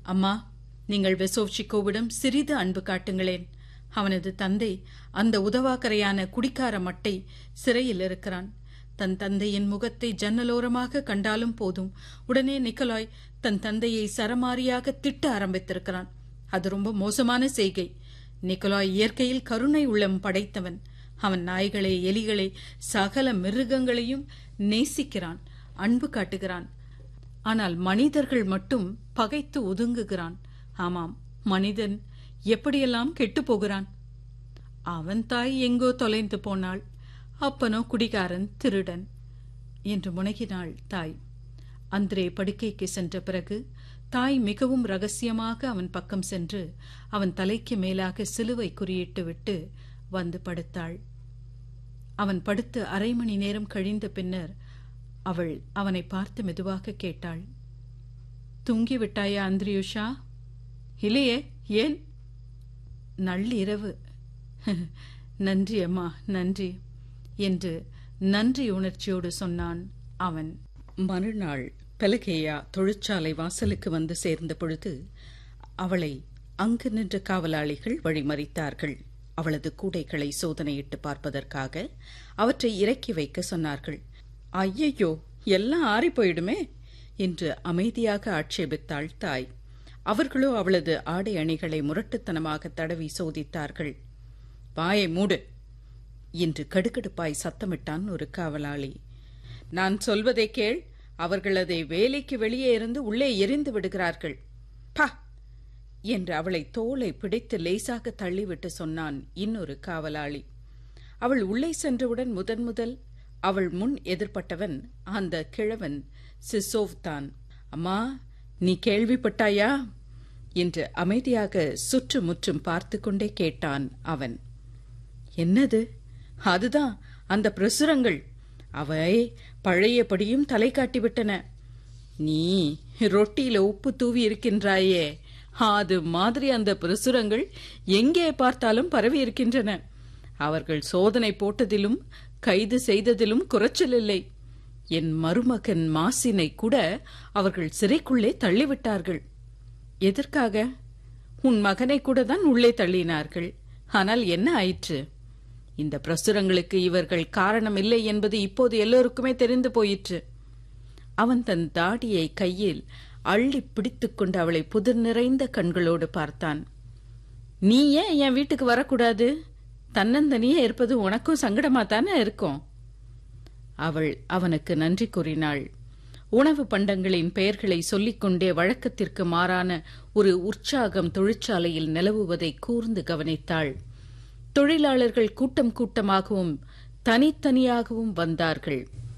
அம்மா நீங்கள் வெசோவ்சிக்கோவிடம் சிறிது அன்பு காட்டுங்களேன் அவனது தந்தை அந்த உதவாக்கரையான குடிக்கார மட்டை சிறையில் இருக்கிறான் தன் தந்தையின் முகத்தை ஜன்னலோரமாக கண்டாலும் போதும் உடனே நிக்கலாய் தன் தந்தையை சரமாரியாக திட்ட ஆரம்பித்திருக்கிறான் அது ரொம்ப மோசமான செய்கை நிக்கலாய் இயற்கையில் கருணை உள்ளம் படைத்தவன் அவன் நாய்களை எலிகளை சகல மிருகங்களையும் நேசிக்கிறான் அன்பு காட்டுகிறான் ஆனால் மனிதர்கள் மட்டும் பகைத்து ஒதுங்குகிறான் ஆமாம் மனிதன் எப்படியெல்லாம் கெட்டுப் போகிறான் அவன் தாய் எங்கோ தொலைந்து போனாள் அப்பனோ குடிகாரன் திருடன் என்று முனகினாள் தாய் அந்திரே படுக்கைக்கு சென்ற பிறகு தாய் மிகவும் ரகசியமாக அவன் பக்கம் சென்று அவன் தலைக்கு மேலாக சிலுவை குறியிட்டு விட்டு வந்து படுத்தாள் அவன் படுத்து அரை மணி நேரம் கழிந்த பின்னர் அவள் அவனை பார்த்து மெதுவாக கேட்டாள் தூங்கிவிட்டாயா அந்திரியுஷா இல்லையே ஏன் நள்ளிரவு நன்றி அம்மா நன்றி என்று நன்றி உணர்ச்சியோடு சொன்னான் அவன் மறுநாள் பெலகேயா தொழிற்சாலை வாசலுக்கு வந்து சேர்ந்த பொழுது அவளை அங்கு நின்ற காவலாளிகள் வழிமறித்தார்கள் அவளது கூடைகளை சோதனையிட்டு பார்ப்பதற்காக அவற்றை இறக்கி வைக்க சொன்னார்கள் ஐயையோ எல்லாம் ஆறி போயிடுமே என்று அமைதியாக ஆட்சேபித்தாள் தாய் அவர்களோ அவளது ஆடை அணிகளை முரட்டுத்தனமாக தடவி சோதித்தார்கள் வாயை மூடு என்று கடுகடுப்பாய் சத்தமிட்டான் ஒரு காவலாளி நான் சொல்வதை கேள் அவர்கள் அதை வேலைக்கு வெளியே இருந்து உள்ளே எரிந்து விடுகிறார்கள் பா என்று அவளை தோலை பிடித்து லேசாக தள்ளிவிட்டு சொன்னான் இன்னொரு காவலாளி அவள் உள்ளே சென்றவுடன் முதன் முதல் அவள் முன் எதிர்ப்பட்டவன் அந்த கிழவன் சிசோவ் தான் அம்மா நீ கேள்விப்பட்டாயா என்று அமைதியாக சுற்றுமுற்றும் பார்த்து கொண்டே கேட்டான் அவன் என்னது அதுதான் அந்த பிரசுரங்கள் அவை பழையபடியும் தலை காட்டிவிட்டன நீ ரொட்டியில உப்பு தூவி இருக்கின்றாயே அது மாதிரி அந்த பிரசுரங்கள் எங்கே பார்த்தாலும் பரவி இருக்கின்றன அவர்கள் சோதனை போட்டதிலும் கைது செய்ததிலும் குறைச்சல் இல்லை என் மருமகன் மாசினை கூட அவர்கள் சிறைக்குள்ளே தள்ளிவிட்டார்கள் எதற்காக உன் மகனை கூட தான் உள்ளே தள்ளினார்கள் ஆனால் என்ன ஆயிற்று இந்த பிரசுரங்களுக்கு இவர்கள் காரணம் இல்லை என்பது இப்போது எல்லோருக்குமே தெரிந்து போயிற்று அவன் தன் தாடியை கையில் அள்ளி பிடித்துக்கொண்டு அவளை புதிர் நிறைந்த கண்களோடு பார்த்தான் நீ ஏன் என் வீட்டுக்கு வரக்கூடாது தன்னந்தனியே இருப்பது உனக்கும் சங்கடமா தானே இருக்கும் அவள் அவனுக்கு நன்றி கூறினாள் உணவு பண்டங்களின் பெயர்களை சொல்லிக்கொண்டே வழக்கத்திற்கு மாறான ஒரு உற்சாகம் தொழிற்சாலையில் நிலவுவதை கூர்ந்து கவனித்தாள் தொழிலாளர்கள் கூட்டம் கூட்டமாகவும் தனித்தனியாகவும் வந்தார்கள்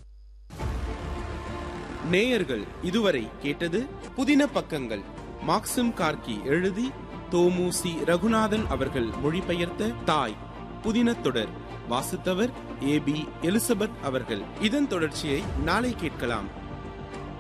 நேயர்கள் இதுவரை கேட்டது புதின பக்கங்கள் மாக்சிம் கார்கி எழுதி தோமுசி ரகுநாதன் அவர்கள் மொழிபெயர்த்த தாய் புதின தொடர் வாசித்தவர் ஏ பி எலிசபெத் அவர்கள் இதன் தொடர்ச்சியை நாளை கேட்கலாம்